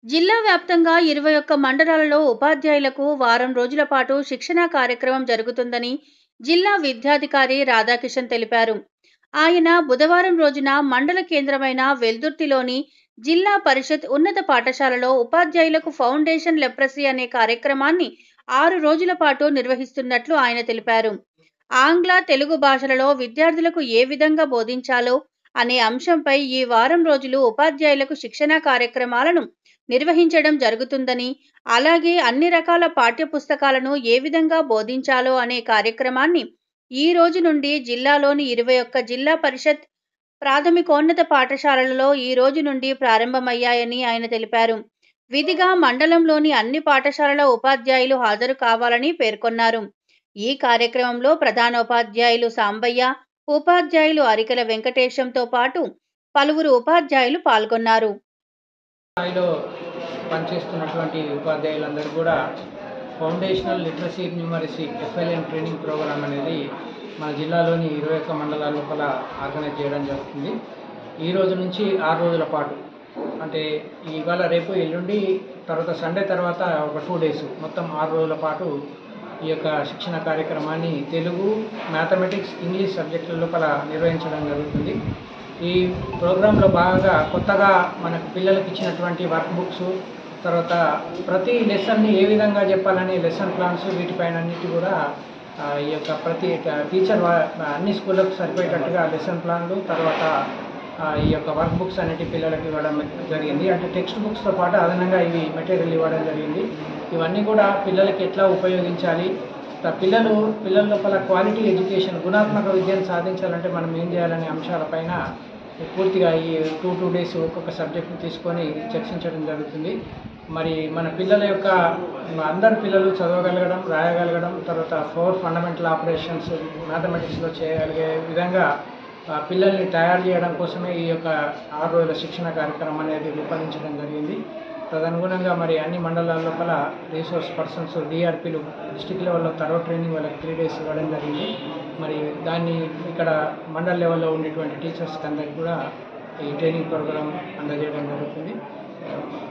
జిల్లా వ్యాప్తంగా ఇరవై ఒక్క మండలాలలో ఉపాధ్యాయులకు వారం రోజుల పాటు శిక్షణా కార్యక్రమం జరుగుతుందని జిల్లా విద్యాధికారి రాధాకిషన్ తెలిపారు ఆయన బుధవారం రోజున మండల కేంద్రమైన వెల్దుర్తిలోని జిల్లా పరిషత్ ఉన్నత పాఠశాలలో ఉపాధ్యాయులకు ఫౌండేషన్ లెప్రసీ అనే కార్యక్రమాన్ని ఆరు రోజుల పాటు నిర్వహిస్తున్నట్లు ఆయన తెలిపారు ఆంగ్ల తెలుగు భాషలలో విద్యార్థులకు ఏ విధంగా బోధించాలో అనే అంశంపై ఈ వారం రోజులు ఉపాధ్యాయులకు శిక్షణా కార్యక్రమాలను నిర్వహించడం జరుగుతుందని అలాగే అన్ని రకాల పాఠ్య పుస్తకాలను ఏ విధంగా బోధించాలో అనే కార్యక్రమాన్ని ఈ రోజు నుండి జిల్లాలోని ఇరవై ఒక్క జిల్లా పరిషత్ ప్రాథమికోన్నత పాఠశాలలలో ఈ రోజు నుండి ప్రారంభమయ్యాయని ఆయన తెలిపారు విధిగా మండలంలోని అన్ని పాఠశాలల ఉపాధ్యాయులు హాజరు కావాలని పేర్కొన్నారు ఈ కార్యక్రమంలో ప్రధానోపాధ్యాయులు సాంబయ్య ఉపాధ్యాయులు అరికల వెంకటేశంతో పాటు పలువురు ఉపాధ్యాయులు పాల్గొన్నారు స్థాయిలో పనిచేస్తున్నటువంటి ఉపాధ్యాయులందరూ కూడా foundational literacy numeracy FLN training program అనేది మన జిల్లాలోని ఇరవై ఒక్క మండలాల లోపల ఆర్గనైజ్ చేయడం జరుగుతుంది ఈ రోజు నుంచి ఆరు రోజుల పాటు అంటే ఇవాళ రేపు ఎల్లుండి తర్వాత సండే తర్వాత ఒక టూ డేస్ మొత్తం ఆరు రోజుల పాటు ఈ యొక్క శిక్షణ కార్యక్రమాన్ని తెలుగు మ్యాథమెటిక్స్ ఇంగ్లీష్ సబ్జెక్టుల లోపల నిర్వహించడం జరుగుతుంది ఈ ప్రోగ్రాంలో భాగంగా కొత్తగా మనకు పిల్లలకి ఇచ్చినటువంటి వర్క్ బుక్స్ తర్వాత ప్రతి లెసన్ని ఏ విధంగా చెప్పాలని లెసన్ ప్లాన్స్ వీటిపైన అన్నిటి కూడా ఆ, ఈ యొక్క ప్రతి టీచర్ అన్ని స్కూళ్ళకు సరిపోయేటట్టుగా లెసన్ ప్లాన్లు తర్వాత ఆ, ఈ యొక్క వర్క్ బుక్స్ అనేటి పిల్లలకి ఇవ్వడం జరిగింది అంటే టెక్స్ట్ బుక్స్తో పాటు అదనంగా ఇవి మెటీరియల్ ఇవ్వడం జరిగింది ఇవన్నీ కూడా పిల్లలకి ఎట్లా ఉపయోగించాలి త- పిల్లలు పిల్లల లోపల క్వాలిటీ ఎడ్యుకేషన్ గుణాత్మక విద్యను సాధించాలంటే మనం ఏం చేయాలనే అంశాలపైన పూర్తిగా ఈ టూ టూ డేస్ ఒక్కొక్క సబ్జెక్ట్ని తీసుకొని చర్చించడం జరుగుతుంది మరి మన పిల్లల యొక్క అందరు పిల్లలు చదవగలగడం రాయగలగడం తర్వాత ఫోర్ ఫండమెంటల్ ఆపరేషన్స్ మ్యాథమెటిక్స్లో చేయగలిగే విధంగా ఆ పిల్లల్ని తయారు చేయడం కోసమే ఈ యొక్క ఆరు రోజుల శిక్షణ కార్యక్రమం అనేది రూపొందించడం జరిగింది తదనుగుణంగా మరి అన్ని మండలాల లోపల రీసోర్స్ పర్సన్స్ డిఆర్పీలు డిస్టిక్ లెవెల్లో తరో ట్రైనింగ్ వాళ్ళకి త్రీ డేస్ ఇవ్వడం జరిగింది మరి దాన్ని ఇక్కడ మండల్ లెవెల్లో ఉండేటువంటి టీచర్స్కి అందరికి కూడా ఈ ట్రైనింగ్ ప్రోగ్రామ్ అందజేయడం జరుగుతుంది